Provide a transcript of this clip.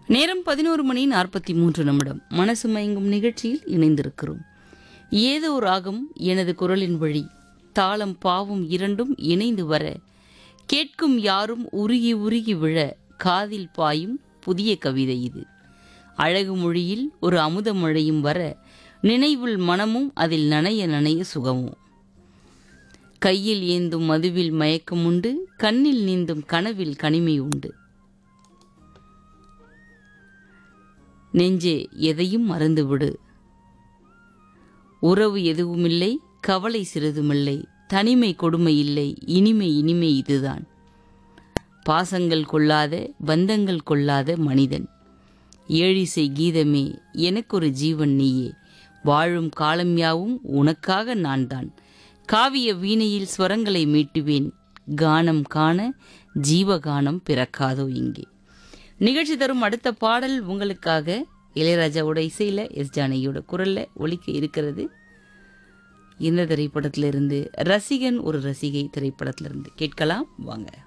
நேரம் பதினோரு மணி நாற்பத்தி மூன்று நிமிடம் மனசு மயங்கும் நிகழ்ச்சியில் இணைந்திருக்கிறோம் ஏதோ ராகம் எனது குரலின் வழி தாளம் பாவம் இரண்டும் இணைந்து வர கேட்கும் யாரும் உருகி உருகி விழ காதில் பாயும் புதிய கவிதை இது அழகு மொழியில் ஒரு அமுத மழையும் வர நினைவில் மனமும் அதில் நனைய நனைய சுகமும் கையில் ஏந்தும் மதுவில் மயக்கம் உண்டு கண்ணில் நீந்தும் கனவில் கனிமை உண்டு நெஞ்சே எதையும் மறந்துவிடு உறவு எதுவுமில்லை கவலை சிறிதுமில்லை தனிமை கொடுமை இல்லை இனிமை இனிமை இதுதான் பாசங்கள் கொள்ளாத பந்தங்கள் கொள்ளாத மனிதன் ஏழிசை கீதமே எனக்கொரு ஜீவன் நீயே வாழும் காலம் யாவும் உனக்காக நான் தான் காவிய வீணையில் ஸ்வரங்களை மீட்டுவேன் கானம் காண ஜீவகானம் பிறக்காதோ இங்கே நிகழ்ச்சி தரும் அடுத்த பாடல் உங்களுக்காக இளையராஜாவோட இசையில் எஸ் ஜானகியோட குரலில் ஒலிக்க இருக்கிறது இந்த திரைப்படத்திலிருந்து ரசிகன் ஒரு ரசிகை திரைப்படத்திலிருந்து கேட்கலாம் வாங்க